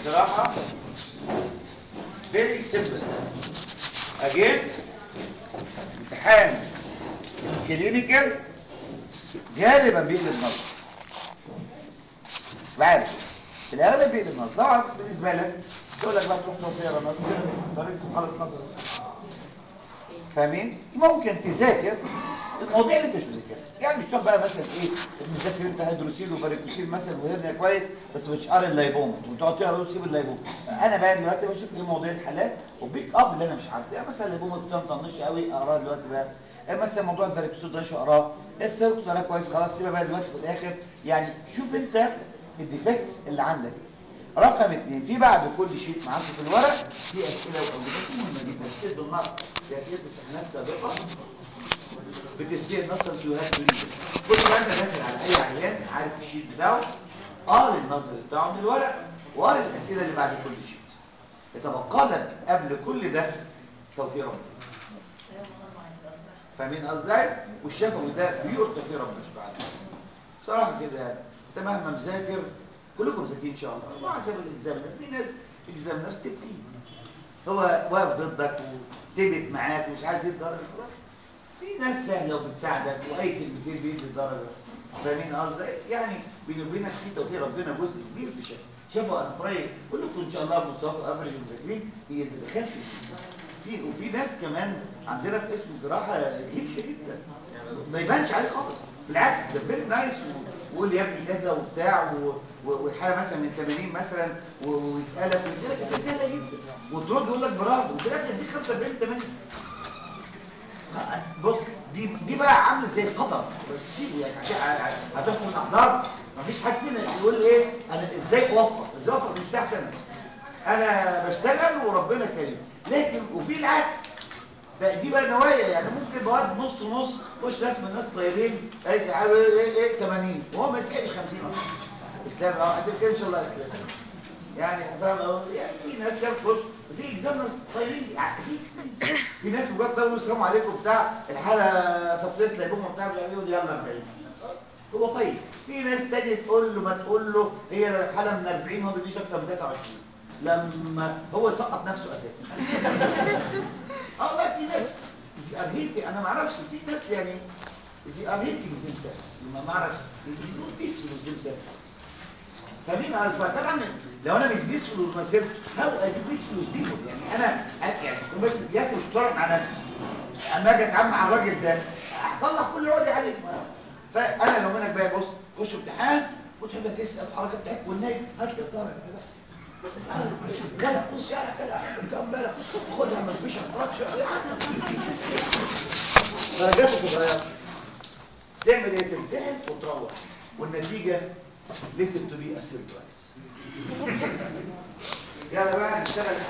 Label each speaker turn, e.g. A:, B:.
A: جراحة very simple again امتحان كلينيكال غالبا بيقلب نظر بعد في الاغلب بيقلب نظر طبعا بالنسبه لك تقول لك بقى تروح توفير نظر طريق حاله نظر فاهمين ممكن تذاكر المواضيع اللي انت مش مذاكرها يعني مش تروح بقى مثلا ايه مذاكر انت هيدروسيل وباريكوسيل مثلا وهرنيا كويس بس مش قاري اللايبوم وتقعد تقرا تسيب اللايبوم انا بقى دلوقتي بشوف ايه مواضيع الحالات وبيك اب اللي انا مش عارفه يعني مثلا اللايبوم بتاع مطنش قوي اقراه دلوقتي بقى إيه مثلا موضوع الفاريكوسيل ده شو اقراه السيركس ده كويس خلاص سيبها بقى دلوقتي في الاخر يعني شوف انت الديفكتس اللي عندك رقم اثنين في بعد كل شيء معاك في الورق في اسئله واجوبات مهمه جدا تسد النص في اسئله امتحانات سابقه بتسديد نص شوهات تريد كل ما انت داخل على اي عيان عارف الشيت بتاعه قاري النظر بتاعه من الورق وقاري الاسئله اللي بعد كل شيء يتبقى لك قبل كل ده توفيق ربنا فاهمين ازاي والشفوي ده بيور توفيق ربنا مش بعد بصراحه كده يعني انت مهما مذاكر كلكم ذاكرين ان شاء الله وحسب الاكزامنر في ناس اكزامنرز تبتين هو واقف ضدك وتبت معاك ومش عايز يدي درجه خلاص في ناس سهله وبتساعدك واي كلمتين بيدي درجه فاهمين قصدي يعني بيني وبينك في توفيق ربنا جزء كبير في شيء شافوا انا فريق كلكم ان شاء الله مستوى افريج مذاكرين هي اللي دخلت في وفي ناس كمان عندنا في اسم الجراحه هيلث جدا ما يبانش عليه خالص بالعكس ده فيري نايس ويقول يا ابني كذا وبتاع والحاله مثلا من 80 مثلا ويسالك ويسالك سهله جدا وترد يقول لك برافو وفي الاخر دي 45 80 بص دي دي بقى عامله زي القطر تسيبه يعني عشان هتحكم الاحضار مفيش حد فينا يقول ايه انا ازاي اوفق ازاي اوفق مش تحت انا انا بشتغل وربنا كريم لكن وفي العكس دي بقى نوايا يعني ممكن مواد نص نص خش ناس من الناس طيبين ايه ايه ايه 80 وهو ما يسالش 50 اصلا اسلام اه هتبقى كده ان شاء الله اسلام يعني فاهم يعني في ناس كده بتخش في اكزامنرز طيبين في في ناس مجرد طيب السلام عليكم بتاع الحاله سبتيس لايبوم بتاع بيقول يلا 40 هو طيب في ناس تانية تقول له ما تقول له هي الحاله من 40 هو بيديش اكتر من 23 لما هو سقط نفسه اساسا اه لا في ناس زي ارهيتي انا ما اعرفش في ناس يعني زي ارهيتي زمسم لما ما اعرف يقول بيسفل زمسم فمين فطبعا لو انا مش بيسفل ومسير هاو اي بيسفل وبيسفل يعني انا يعني بس ياسر مش طالع مع نفسي اما اجي اتعامل مع الراجل ده هطلع كل عقدي عليك فانا لو منك بقى بص خش امتحان وتحب تسال الحركه بتاعتك والنايم هات لي الدرجه كده لا بص يعني كده كم بالك خدها ما فيش افراج درجات صغيره تعمل ايه تمتحن وتروح والنتيجه ليتل تو بي اسيرد يلا بقى نشتغل